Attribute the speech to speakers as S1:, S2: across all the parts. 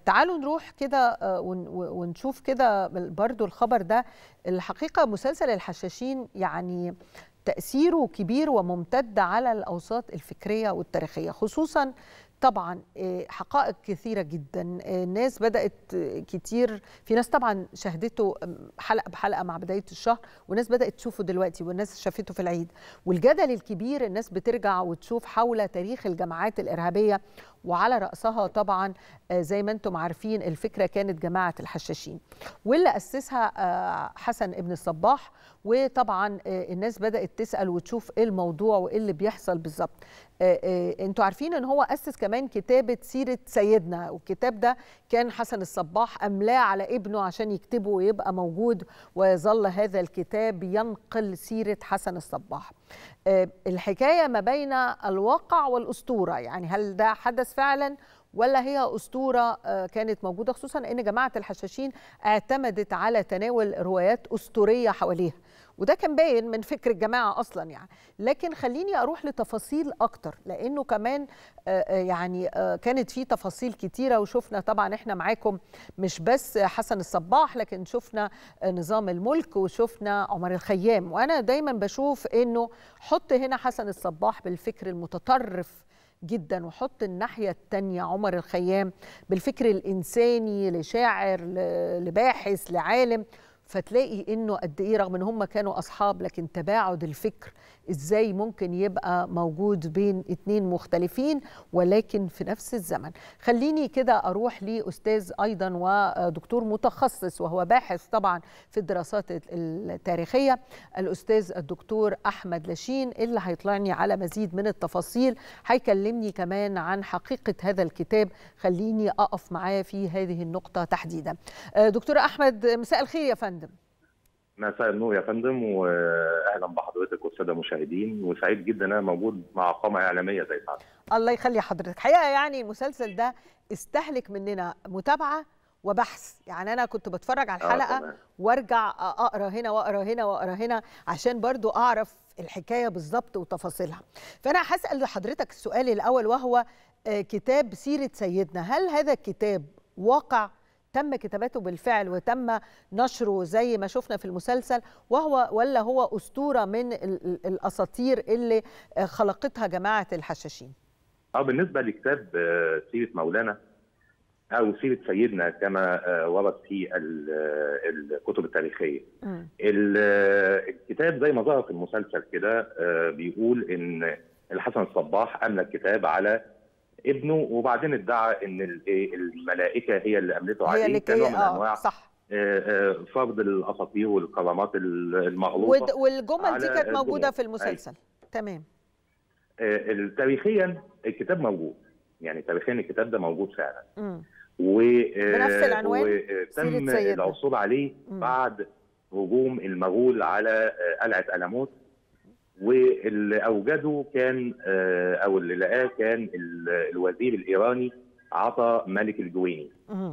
S1: تعالوا نروح كده ونشوف كده برضو الخبر ده الحقيقة مسلسل الحشاشين يعني تأثيره كبير وممتد على الأوساط الفكرية والتاريخية خصوصا طبعا حقائق كثيرة جدا الناس بدأت كتير في ناس طبعا شاهدته حلقة بحلقة مع بداية الشهر وناس بدأت تشوفه دلوقتي والناس شافته في العيد والجدل الكبير الناس بترجع وتشوف حول تاريخ الجماعات الإرهابية وعلى رأسها طبعا زي ما انتم عارفين الفكرة كانت جماعة الحشاشين واللي أسسها حسن ابن الصباح وطبعا الناس بدأت تسأل وتشوف ايه الموضوع وايه اللي بيحصل بالظبط انتوا عارفين ان هو أسس كمان كتابة سيرة سيدنا والكتاب ده كان حسن الصباح أملاه على ابنه عشان يكتبه ويبقى موجود ويظل هذا الكتاب ينقل سيرة حسن الصباح الحكاية ما بين الواقع والأسطورة يعني هل ده حدث فعلا ولا هي أسطورة كانت موجودة خصوصا أن جماعة الحشاشين اعتمدت على تناول روايات أسطورية حواليها وده كان باين من فكر الجماعة أصلا يعني لكن خليني أروح لتفاصيل أكتر لأنه كمان يعني كانت في تفاصيل كتيرة وشفنا طبعا إحنا معاكم مش بس حسن الصباح لكن شفنا نظام الملك وشفنا عمر الخيام وأنا دايما بشوف إنه حط هنا حسن الصباح بالفكر المتطرف جدا وحط الناحية التانية عمر الخيام بالفكر الإنساني لشاعر لباحث لعالم فتلاقي انه قد ايه رغم ان هم كانوا اصحاب لكن تباعد الفكر ازاي ممكن يبقى موجود بين اتنين مختلفين ولكن في نفس الزمن خليني كده اروح لاستاذ ايضا ودكتور متخصص وهو باحث طبعا في الدراسات التاريخيه الاستاذ الدكتور احمد لاشين اللي هيطلعني على مزيد من التفاصيل هيكلمني كمان عن حقيقه هذا الكتاب خليني اقف معاه في هذه النقطه تحديدا دكتور احمد مساء الخير يا فندم
S2: مساء النور يا فندم واهلا بحضرتك والساده المشاهدين وسعيد جدا انا موجود مع قامه اعلاميه زي سعادتك.
S1: الله يخلي حضرتك، حقيقه يعني المسلسل ده استهلك مننا متابعه وبحث، يعني انا كنت بتفرج على الحلقه آه وارجع اقرا هنا واقرا هنا واقرا هنا عشان برضو اعرف الحكايه بالظبط وتفاصيلها. فانا هسال لحضرتك السؤال الاول وهو كتاب سيره سيدنا، هل هذا الكتاب واقع تم كتابته بالفعل وتم نشره زي ما شفنا في المسلسل وهو ولا هو اسطوره من الاساطير اللي خلقتها جماعه الحشاشين؟
S2: اه بالنسبه لكتاب سيره مولانا او سيره سيدنا كما ورد في الكتب التاريخيه. م. الكتاب زي ما ظهر في المسلسل كده بيقول ان الحسن الصباح املى الكتاب على ابنه وبعدين ادعى ان الملائكه هي اللي املته عليه
S1: هي اللي
S2: كنوع من
S1: آه
S2: انواع
S1: صح
S2: فرض الاساطير والكرامات المغلوطه
S1: والجمل دي كانت موجوده في المسلسل أي. تمام
S2: تاريخيا الكتاب موجود يعني تاريخيا الكتاب ده موجود فعلا
S1: م.
S2: و
S1: بنفس العنوان
S2: وتم العثور عليه م. بعد هجوم المغول على قلعه الموت واللي اوجده كان او اللي لقاه كان الوزير الايراني عطا ملك الجويني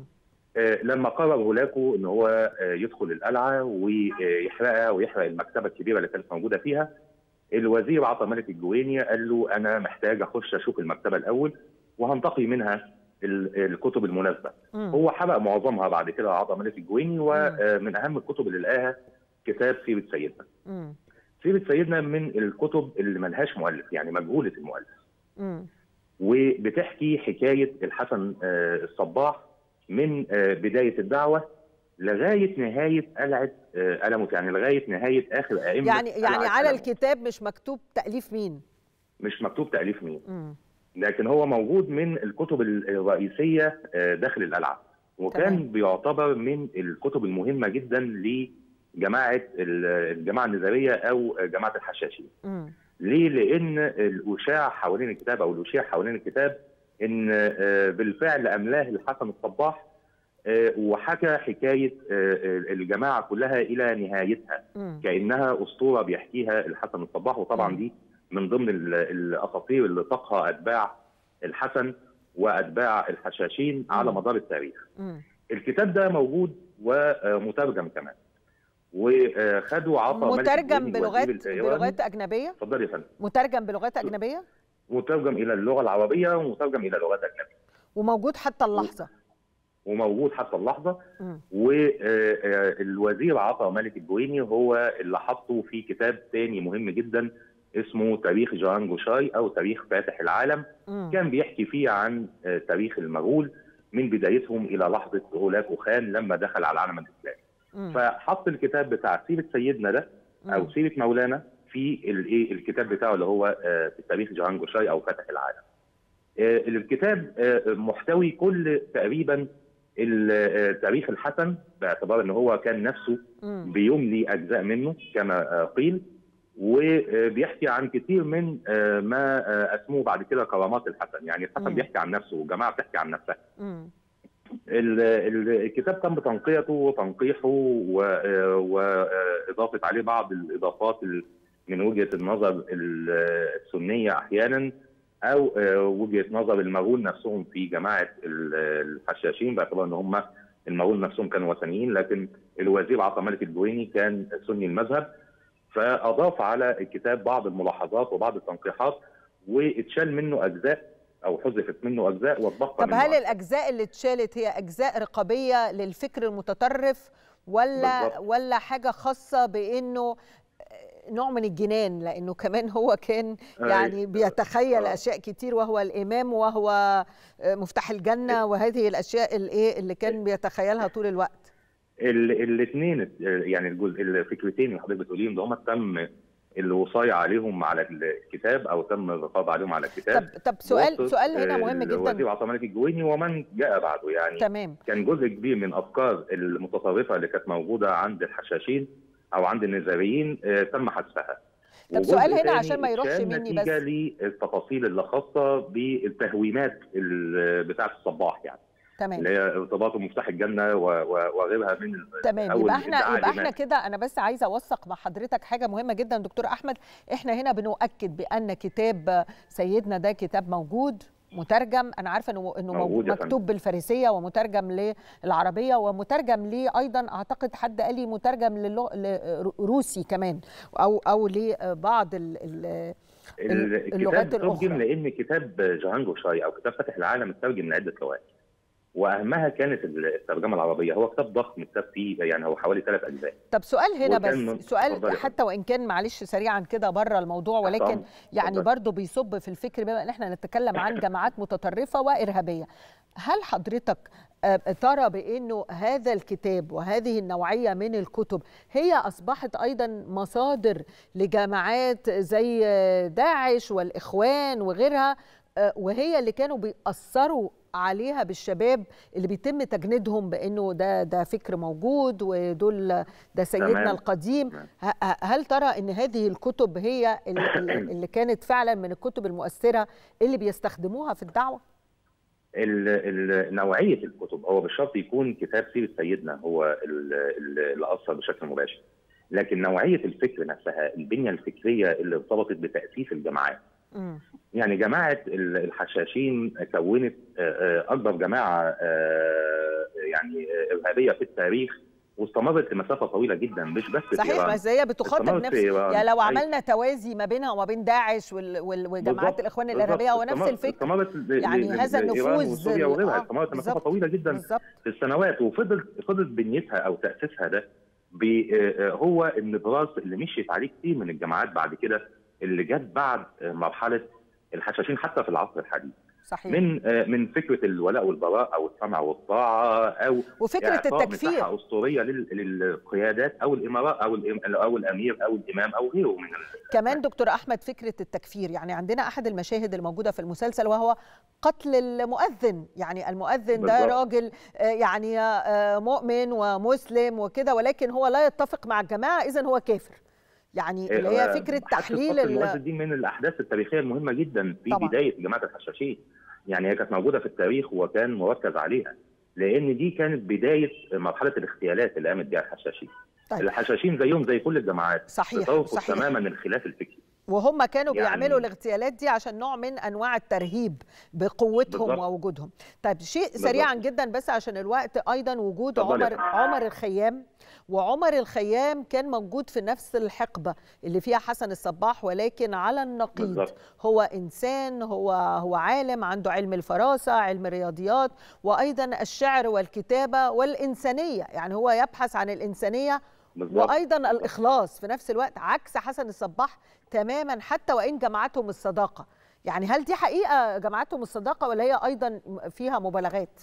S2: لما قرر هولاكو ان هو يدخل القلعه ويحرقها ويحرق المكتبه الكبيره اللي كانت موجوده فيها الوزير عطا ملك الجويني قال له انا محتاج اخش اشوف المكتبه الاول وهنتقي منها الكتب المناسبه هو حرق معظمها بعد كده عطا ملك الجويني ومن اهم الكتب اللي لقاها كتاب سيره سيدنا سيرة سيدنا من الكتب اللي ملهاش مؤلف يعني مجهولة المؤلف
S1: م.
S2: وبتحكي حكاية الحسن الصباح من بداية الدعوة لغاية نهاية قلعة ألموت يعني لغاية نهاية آخر أئمة
S1: يعني يعني على ألموت. الكتاب مش مكتوب تأليف مين؟
S2: مش مكتوب تأليف مين
S1: م.
S2: لكن هو موجود من الكتب الرئيسية داخل القلعة وكان تمام. بيعتبر من الكتب المهمة جدا ل جماعه الجماعه النزاريه او جماعه الحشاشين.
S1: م.
S2: ليه؟ لان الاشاع حوالين الكتاب او الاشاع حوالين الكتاب ان بالفعل املاه الحسن الصباح وحكى حكايه الجماعه كلها الى نهايتها
S1: م.
S2: كانها اسطوره بيحكيها الحسن الصباح وطبعا دي من ضمن الاساطير اللي طاقها اتباع الحسن واتباع الحشاشين
S1: م.
S2: على مدار التاريخ.
S1: م.
S2: الكتاب ده موجود ومترجم كمان. وخدوا عطا
S1: مترجم بلغات بلغات اجنبيه؟
S2: اتفضلي يا فندم
S1: مترجم بلغات اجنبيه؟
S2: مترجم الى اللغه العربيه ومترجم الى لغات اجنبيه
S1: وموجود حتى اللحظه
S2: وموجود حتى اللحظه والوزير عطا مالك الجويني هو اللي حطه في كتاب تاني مهم جدا اسمه تاريخ جهان جوشاي او تاريخ فاتح العالم
S1: مم.
S2: كان بيحكي فيه عن آه، تاريخ المغول من بدايتهم الى لحظه هولاكو خان لما دخل على العالم الاسلامي
S1: مم.
S2: فحط الكتاب بتاع سيره سيدنا ده او
S1: مم.
S2: سيره مولانا في الايه الكتاب بتاعه اللي هو آه، في تاريخ جهان جوشاي او فتح العالم. آه، الكتاب آه، محتوي كل تقريبا ال- آه، تاريخ الحسن باعتبار ان هو كان نفسه
S1: مم.
S2: بيملي اجزاء منه كما آه، قيل وبيحكي عن كثير من آه، ما آه، اسموه بعد كده كرامات الحسن يعني الحسن
S1: مم.
S2: بيحكي عن نفسه والجماعه بتحكي عن نفسها
S1: مم.
S2: ال- ال- الكتاب تم تنقيته وتنقيحه و- آه، واضافه عليه بعض الاضافات ال- من وجهه النظر ال- السنيه احيانا او آه، وجهه نظر المغول نفسهم في جماعه ال- الحشاشين باعتبار ان هم المغول نفسهم كانوا وثنيين لكن الوزير عطا مالك الجويني كان سني المذهب فاضاف على الكتاب بعض الملاحظات وبعض التنقيحات واتشال منه اجزاء او حذفت منه اجزاء واتبقى
S1: طب
S2: منه
S1: هل
S2: أجزاء.
S1: الاجزاء اللي اتشالت هي اجزاء رقابيه للفكر المتطرف ولا
S2: بالظبط.
S1: ولا حاجه خاصه بانه نوع من الجنان لانه كمان هو كان يعني بيتخيل
S2: آه.
S1: اشياء كتير وهو الامام وهو مفتاح الجنه وهذه الاشياء الايه اللي كان بيتخيلها طول الوقت
S2: الاثنين يعني الجزء الفكرتين اللي حضرتك بتقوليهم ده هم تم الوصايه عليهم على الكتاب او تم الرقابه عليهم على الكتاب
S1: طب طب سؤال
S2: بواسطة،
S1: سؤال هنا
S2: آه،
S1: مهم
S2: الوزير
S1: جدا
S2: عطا مالك الجويني ومن جاء بعده يعني
S1: تمام
S2: كان جزء كبير من افكار المتطرفه اللي كانت موجوده عند الحشاشين او عند النزاريين آه، تم حذفها
S1: طب
S2: وجزء
S1: سؤال هنا
S2: تاني
S1: عشان ما يروحش
S2: اتشال
S1: مني
S2: نتيجه
S1: بس.
S2: للتفاصيل اللي خاصه بالتهويمات ال- بتاعه الصباح يعني
S1: تمام
S2: اللي هي ارتباطه بمفتاح الجنه و- و- وغيرها من ال-
S1: تمام
S2: أو
S1: يبقى احنا
S2: الادعاء
S1: يبقى احنا
S2: لما-
S1: كده انا بس عايزه اوثق مع حضرتك حاجه مهمه جدا دكتور احمد احنا هنا بنؤكد بان كتاب سيدنا ده كتاب موجود مترجم انا عارفه انه انه
S2: موجود يا
S1: مكتوب بالفارسيه ومترجم للعربيه ومترجم ليه ايضا اعتقد حد قال لي مترجم للغ... لروسي كمان او او لبعض ال... ال...
S2: ال-
S1: اللغات
S2: الكتاب
S1: الأخرى.
S2: ترجم لان كتاب جهانجو شاي او كتاب فتح العالم اترجم لعده لغات واهمها كانت الترجمه العربيه هو كتاب ضخم كتاب فيه يعني هو حوالي ثلاث اجزاء
S1: طب سؤال هنا
S2: وكان من-
S1: بس سؤال
S2: اتفضلي.
S1: حتى وان كان معلش سريعا كده بره الموضوع ولكن
S2: طبعاً.
S1: يعني
S2: اتفضلي.
S1: برضو بيصب في الفكر بما ان احنا نتكلم عن جماعات متطرفه وارهابيه هل حضرتك آه، ترى بانه هذا الكتاب وهذه النوعيه من الكتب هي اصبحت ايضا مصادر لجماعات زي آه، داعش والاخوان وغيرها آه، وهي اللي كانوا بيأثروا عليها بالشباب اللي بيتم تجنيدهم بانه ده ده فكر موجود ودول ده سيدنا
S2: تمام.
S1: القديم
S2: تمام.
S1: ه- ه- هل ترى ان هذه الكتب هي اللي, اللي كانت فعلا من الكتب المؤثره اللي بيستخدموها في الدعوه؟
S2: ال- ال- نوعيه الكتب هو بالشرط يكون كتاب سيره سيدنا هو ال- ال- اللي اثر بشكل مباشر لكن نوعيه الفكر نفسها البنيه الفكريه اللي ارتبطت بتاسيس الجماعات
S1: مم.
S2: يعني جماعه ال- الحشاشين كونت آه، آه، اكبر جماعه آه، يعني آه، ارهابيه في التاريخ واستمرت لمسافه طويله جدا مش بس في
S1: صحيح
S2: إيران.
S1: بس هي بتخاطب
S2: استمرت
S1: نفس
S2: في إيران.
S1: يعني لو
S2: أي-
S1: عملنا توازي ما بينها وما بين داعش وال... وال... وجماعات
S2: بالظبط،
S1: الاخوان الارهابيه هو نفس
S2: استمر-
S1: الفكر
S2: استمرت ل-
S1: يعني
S2: ل-
S1: هذا
S2: لإيران
S1: النفوذ
S2: وسوريا
S1: ال-
S2: وغيرها
S1: آه،
S2: استمرت لمسافه
S1: بالظبط.
S2: طويله جدا
S1: بالظبط
S2: في السنوات وفضل فضلت بنيتها او تاسيسها ده ب- آه، هو النبراس اللي مشيت عليه كتير من الجماعات بعد كده اللي جت بعد آه، مرحله الحشاشين حتى في العصر الحديث
S1: صحيح
S2: من آه، من فكره الولاء والبراء او السمع والطاعه او
S1: وفكره
S2: إعطاء
S1: التكفير
S2: مساحه اسطوريه لل- للقيادات او الامراء او الإم- او الامير او الامام او غيره من ال-
S1: كمان دكتور احمد فكره التكفير يعني عندنا احد المشاهد الموجوده في المسلسل وهو قتل المؤذن يعني المؤذن ده
S2: بالظبط.
S1: راجل آه، يعني آه، مؤمن ومسلم وكده ولكن هو لا يتفق مع الجماعه اذا هو كافر يعني اللي هي
S2: آه،
S1: فكره
S2: حادثة
S1: تحليل
S2: قتل
S1: ال-
S2: المؤذن دي من الاحداث التاريخيه المهمه جدا في
S1: طبعاً.
S2: بدايه جماعه الحشاشين يعني هي كانت موجوده في التاريخ وكان مركز عليها لان دي كانت بدايه مرحله الاغتيالات اللي قامت بها الحشاشين
S1: طيب.
S2: الحشاشين زيهم زي كل الجماعات
S1: صحيح
S2: تطرقوا
S1: صحيح
S2: تماما الخلاف الفكري
S1: وهم كانوا يعني بيعملوا الاغتيالات دي عشان نوع من انواع الترهيب بقوتهم بالزبط. ووجودهم طيب شيء بالزبط. سريعا جدا بس عشان الوقت ايضا وجود عمر عمر الخيام وعمر الخيام كان موجود في نفس الحقبه اللي فيها حسن الصباح ولكن على النقيض بالزبط. هو انسان هو هو عالم عنده علم الفراسه علم الرياضيات وايضا الشعر والكتابه والانسانيه يعني هو يبحث عن الانسانيه بالزبط. وايضا الاخلاص في نفس الوقت عكس حسن الصباح تماما حتى وان جمعتهم الصداقه يعني هل دي حقيقه جمعتهم الصداقه ولا هي ايضا فيها مبالغات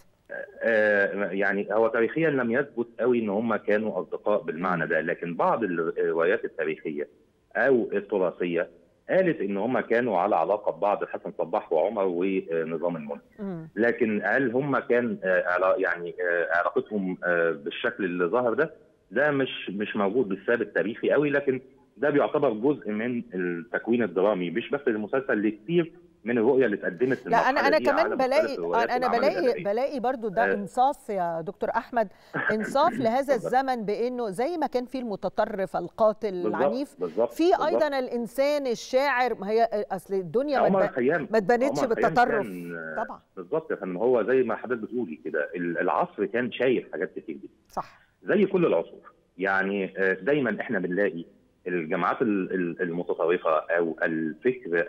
S2: آه يعني هو تاريخيا لم يثبت قوي ان هم كانوا اصدقاء بالمعنى ده لكن بعض الروايات التاريخيه او التراثيه قالت ان هم كانوا على علاقه ببعض حسن صباح وعمر ونظام الملك لكن هل هم كان يعني علاقتهم بالشكل اللي ظهر ده ده مش مش موجود بالثابت تاريخي قوي لكن ده بيعتبر جزء من التكوين الدرامي مش بس المسلسل لكتير من الرؤيه اللي اتقدمت
S1: لا انا انا كمان بلاقي انا بلاقي بلاقي برضو ده انصاف يا دكتور احمد انصاف لهذا الزمن بانه زي ما كان في المتطرف القاتل العنيف في ايضا الانسان الشاعر ما هي اصل الدنيا ما اتبنتش بالتطرف
S2: طبعا بالظبط يا فندم هو زي ما حضرتك بتقولي كده العصر كان شايف حاجات كتير جدا
S1: صح
S2: زي كل العصور يعني دايما احنا بنلاقي الجماعات المتطرفه او الفكر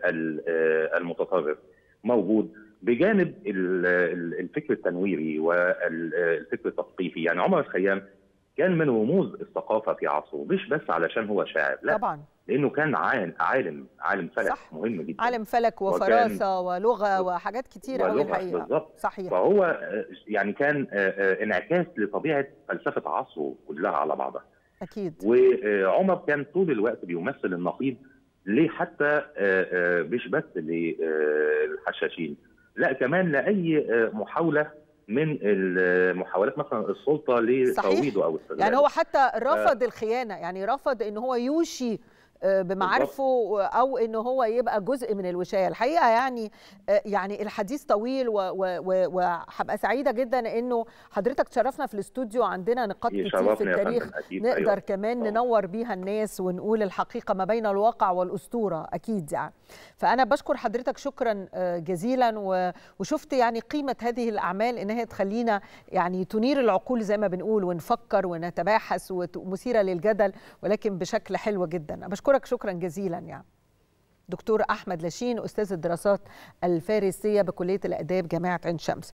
S2: المتطرف موجود بجانب الفكر التنويري والفكر التثقيفي يعني عمر الخيام كان من رموز الثقافه في عصره مش بس علشان هو شاعر لا
S1: طبعا
S2: لانه كان عالم عالم عالم فلك
S1: صح.
S2: مهم جدا
S1: عالم فلك وفراسه ولغه وحاجات كتيره قوي الحقيقه
S2: بالظبط
S1: صحيح
S2: فهو يعني كان انعكاس لطبيعه فلسفه عصره كلها على بعضها
S1: اكيد
S2: وعمر كان طول الوقت بيمثل النقيض ليه حتى مش بس للحشاشين لا كمان لاي محاوله من المحاولات مثلا السلطه لترويضه او
S1: استغلاله يعني هو حتى رفض آه الخيانه يعني رفض ان هو يوشي بمعارفه او ان هو يبقى جزء من الوشايه الحقيقه يعني يعني الحديث طويل وهبقى سعيده جدا انه حضرتك تشرفنا في الاستوديو عندنا نقاط كتير في التاريخ نقدر أيوة. كمان طبعا. ننور بيها الناس ونقول الحقيقه ما بين الواقع والاسطوره اكيد يعني فانا بشكر حضرتك شكرا جزيلا وشفت يعني قيمه هذه الاعمال انها تخلينا يعني تنير العقول زي ما بنقول ونفكر ونتباحث ومثيره للجدل ولكن بشكل حلو جدا بشكرك شكرا جزيلا يعني دكتور احمد لاشين استاذ الدراسات الفارسيه بكليه الاداب جامعه عين شمس